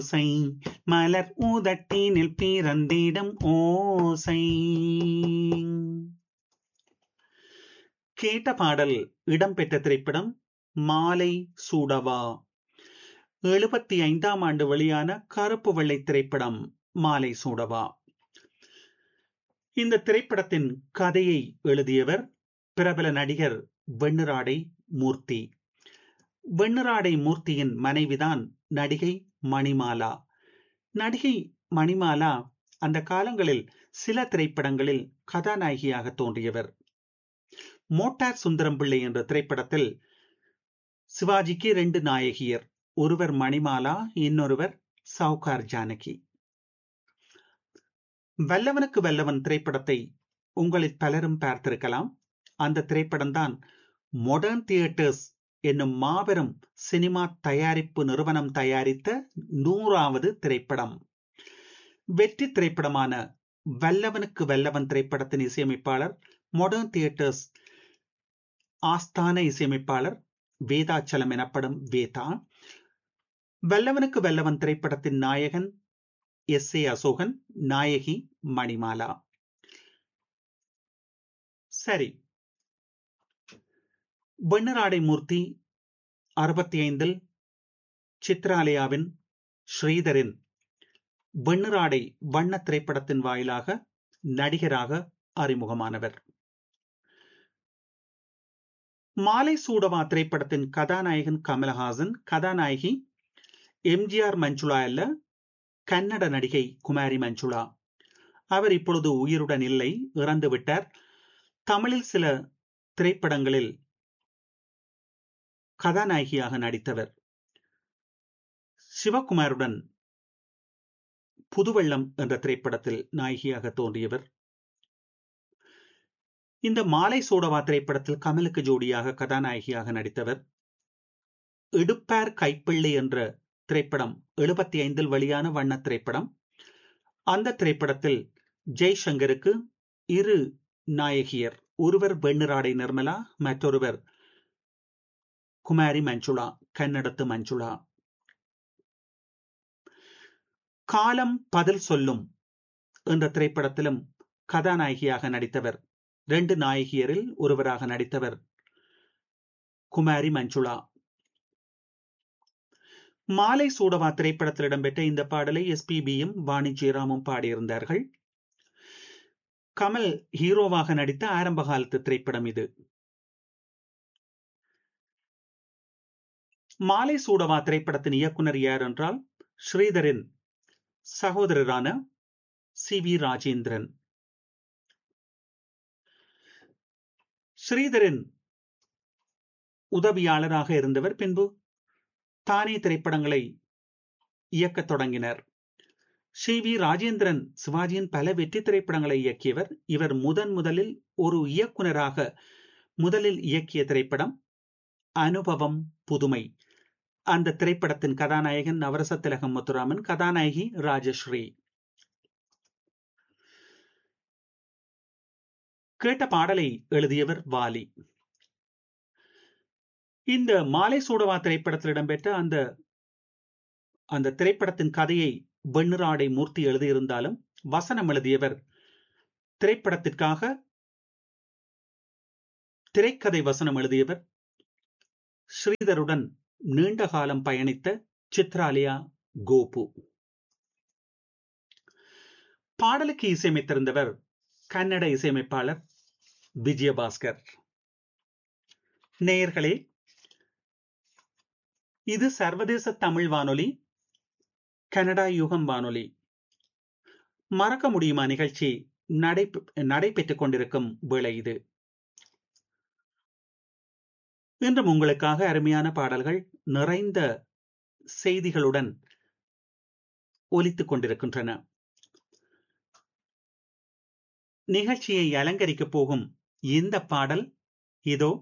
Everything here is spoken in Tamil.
ஓசை மலர் உதட்டினில் பிறந்திடும் ஓசை கேட்ட பாடல் இடம்பெற்ற திரைப்படம் மாலை சூடவா எழுபத்தி ஐந்தாம் ஆண்டு வெளியான கருப்பு வெள்ளை திரைப்படம் மாலை சூடவா இந்த திரைப்படத்தின் கதையை எழுதியவர் பிரபல நடிகர் வெண்ணிராடை மூர்த்தி வெண்ணிராடை மூர்த்தியின் மனைவிதான் நடிகை மணிமாலா நடிகை மணிமாலா அந்த காலங்களில் சில திரைப்படங்களில் கதாநாயகியாக தோன்றியவர் மோட்டார் சுந்தரம் பிள்ளை என்ற திரைப்படத்தில் சிவாஜிக்கு ரெண்டு நாயகியர் ஒருவர் மணிமாலா இன்னொருவர் சவுகார் ஜானகி வல்லவனுக்கு வல்லவன் திரைப்படத்தை உங்களில் பலரும் பார்த்திருக்கலாம் அந்த திரைப்படம்தான் மொடர்ன் தியேட்டர்ஸ் என்னும் மாபெரும் சினிமா தயாரிப்பு நிறுவனம் தயாரித்த நூறாவது திரைப்படம் வெற்றி திரைப்படமான வல்லவனுக்கு வல்லவன் திரைப்படத்தின் இசையமைப்பாளர் மொடர்ன் தியேட்டர்ஸ் ஆஸ்தான இசையமைப்பாளர் வேதாச்சலம் எனப்படும் வேதா வல்லவனுக்கு வல்லவன் திரைப்படத்தின் நாயகன் எஸ் ஏ அசோகன் நாயகி மணிமாலா சரி வெண்ணராடை மூர்த்தி அறுபத்தி ஐந்தில் சித்ராலயாவின் ஸ்ரீதரின் வெண்ணிராடை வண்ண திரைப்படத்தின் வாயிலாக நடிகராக அறிமுகமானவர் மாலை சூடவா திரைப்படத்தின் கதாநாயகன் கமலஹாசன் கதாநாயகி எம்ஜிஆர் மஞ்சுளா அல்ல கன்னட நடிகை குமாரி மஞ்சுளா அவர் இப்பொழுது உயிருடன் இல்லை இறந்து விட்டார் தமிழில் சில திரைப்படங்களில் கதாநாயகியாக நடித்தவர் சிவகுமாருடன் புதுவெள்ளம் என்ற திரைப்படத்தில் நாயகியாக தோன்றியவர் இந்த மாலை சோடவா திரைப்படத்தில் கமலுக்கு ஜோடியாக கதாநாயகியாக நடித்தவர் இடுப்பார் கைப்பிள்ளை என்ற திரைப்படம் எழுபத்தி ஐந்தில் வெளியான வண்ண திரைப்படம் அந்த திரைப்படத்தில் ஜெய்சங்கருக்கு இரு நாயகியர் ஒருவர் வெண்ணிராடை நிர்மலா மற்றொருவர் குமாரி மஞ்சுளா கன்னடத்து மஞ்சுளா காலம் பதில் சொல்லும் என்ற திரைப்படத்திலும் கதாநாயகியாக நடித்தவர் ரெண்டு நாயகியரில் ஒருவராக நடித்தவர் குமாரி மஞ்சுளா மாலை சூடவா திரைப்படத்தில் இடம்பெற்ற இந்த பாடலை எஸ்பிபியும் வாணி ஜெயராமும் பாடியிருந்தார்கள் கமல் ஹீரோவாக நடித்த ஆரம்ப காலத்து திரைப்படம் இது மாலை சூடவா திரைப்படத்தின் இயக்குனர் யார் என்றால் ஸ்ரீதரின் சகோதரரான சி வி ராஜேந்திரன் ஸ்ரீதரின் உதவியாளராக இருந்தவர் பின்பு தானே திரைப்படங்களை இயக்கத் தொடங்கினர் சி வி ராஜேந்திரன் சிவாஜியின் பல வெற்றி திரைப்படங்களை இயக்கியவர் இவர் முதன் முதலில் ஒரு இயக்குனராக முதலில் இயக்கிய திரைப்படம் அனுபவம் புதுமை அந்த திரைப்படத்தின் கதாநாயகன் நவரச திலகம் முத்துராமன் கதாநாயகி ராஜஸ்ரீ கேட்ட பாடலை எழுதியவர் வாலி இந்த மாலை சூடவா திரைப்படத்தில் இடம்பெற்ற அந்த அந்த திரைப்படத்தின் கதையை வெண்ணிராடை மூர்த்தி எழுதியிருந்தாலும் வசனம் எழுதியவர் திரைப்படத்திற்காக திரைக்கதை வசனம் எழுதியவர் ஸ்ரீதருடன் நீண்ட காலம் பயணித்த சித்ராலியா கோபு பாடலுக்கு இசையமைத்திருந்தவர் கன்னட இசையமைப்பாளர் விஜயபாஸ்கர் நேயர்களே இது சர்வதேச தமிழ் வானொலி கனடா யுகம் வானொலி மறக்க முடியுமா நிகழ்ச்சி நடை நடைபெற்றுக் கொண்டிருக்கும் வேளை இது இன்றும் உங்களுக்காக அருமையான பாடல்கள் நிறைந்த செய்திகளுடன் ஒலித்துக் கொண்டிருக்கின்றன நிகழ்ச்சியை அலங்கரிக்கப் போகும் இந்த பாடல் இதோ